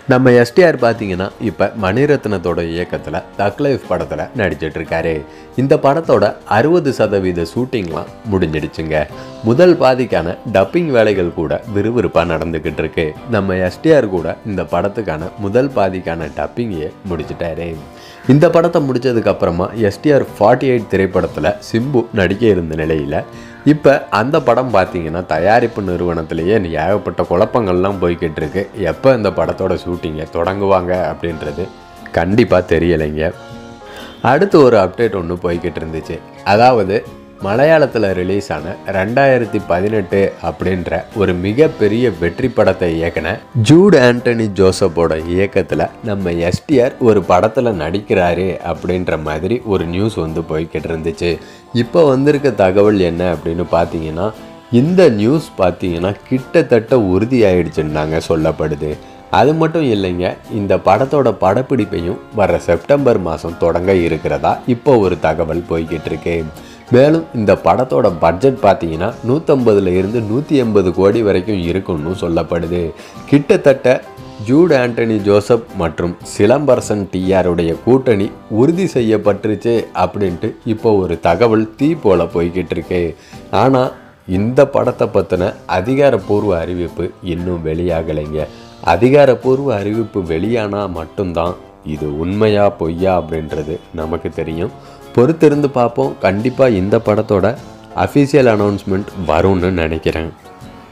நம்ம எஸ்டிஆர் பார்த்தீங்கன்னா இப்போ மணிரத்னத்தோட இயக்கத்தில் தக் லைஃப் படத்தில் நடிச்சிட்டு இருக்காரு இந்த படத்தோட அறுபது சதவீத ஷூட்டிங்லாம் முடிஞ்சிடுச்சுங்க முதல் பாதிக்கான டப்பிங் வேலைகள் கூட விறுவிறுப்பாக நடந்துக்கிட்டு இருக்கு நம்ம எஸ்டிஆர் கூட இந்த படத்துக்கான முதல் பாதிக்கான டப்பிங்கையே முடிச்சிட்டாரு இந்த படத்தை முடிச்சதுக்கு அப்புறமா எஸ்டிஆர் ஃபார்ட்டி எயிட் திரைப்படத்தில் சிம்பு நடிக்க இருந்த நிலையில் இப்போ அந்த படம் பார்த்தீங்கன்னா தயாரிப்பு நிறுவனத்திலேயே ஏகப்பட்ட குழப்பங்கள்லாம் போய்கிட்டு இருக்கு எப்போ இந்த படத்தோட ஷூட்டிங்கை தொடங்குவாங்க அப்படின்றது கண்டிப்பாக தெரியலைங்க அடுத்து ஒரு அப்டேட் ஒன்று போய்கிட்டு இருந்துச்சு அதாவது மலையாளத்தில் ரிலீஸ் ஆன ரெண்டாயிரத்தி பதினெட்டு அப்படின்ற ஒரு மிகப்பெரிய வெற்றி படத்தை இயக்கின ஜூட் ஆண்டனி ஜோசப்போட இயக்கத்தில் நம்ம எஸ்டிஆர் ஒரு படத்தில் நடிக்கிறாரு அப்படின்ற மாதிரி ஒரு நியூஸ் வந்து போய்கிட்டு இருந்துச்சு இப்போ வந்திருக்க தகவல் என்ன அப்படின்னு பார்த்தீங்கன்னா இந்த நியூஸ் பார்த்தீங்கன்னா கிட்டத்தட்ட உறுதியாயிடுச்சுன்னு சொல்லப்படுது அது மட்டும் இல்லைங்க இந்த படத்தோட படப்பிடிப்பையும் வர செப்டம்பர் மாதம் தொடங்க இருக்கிறதா இப்போ ஒரு தகவல் போய்கிட்டு இருக்கு மேலும் இந்த படத்தோட பட்ஜெட் பார்த்தீங்கன்னா நூற்றம்பதுல இருந்து நூற்றி எண்பது கோடி வரைக்கும் இருக்குன்னு சொல்லப்படுது கிட்டத்தட்ட ஜூட் ஆண்டனி ஜோசப் மற்றும் சிலம்பரசன் டிஆருடைய கூட்டணி உறுதி செய்யப்பட்டுருச்சு அப்படின்ட்டு இப்போ ஒரு தகவல் தீ போல போய்கிட்டு இருக்கு ஆனால் இந்த படத்தை பற்றின அதிகாரப்பூர்வ அறிவிப்பு இன்னும் வெளியாகலைங்க அதிகாரப்பூர்வ அறிவிப்பு வெளியானால் மட்டும்தான் இது உண்மையா பொய்யா அப்படின்றது நமக்கு தெரியும் பொறுத்திருந்து பார்ப்போம் கண்டிப்பாக இந்த படத்தோட அஃபீஷியல் அனௌன்ஸ்மெண்ட் வரும்னு நினைக்கிறேன்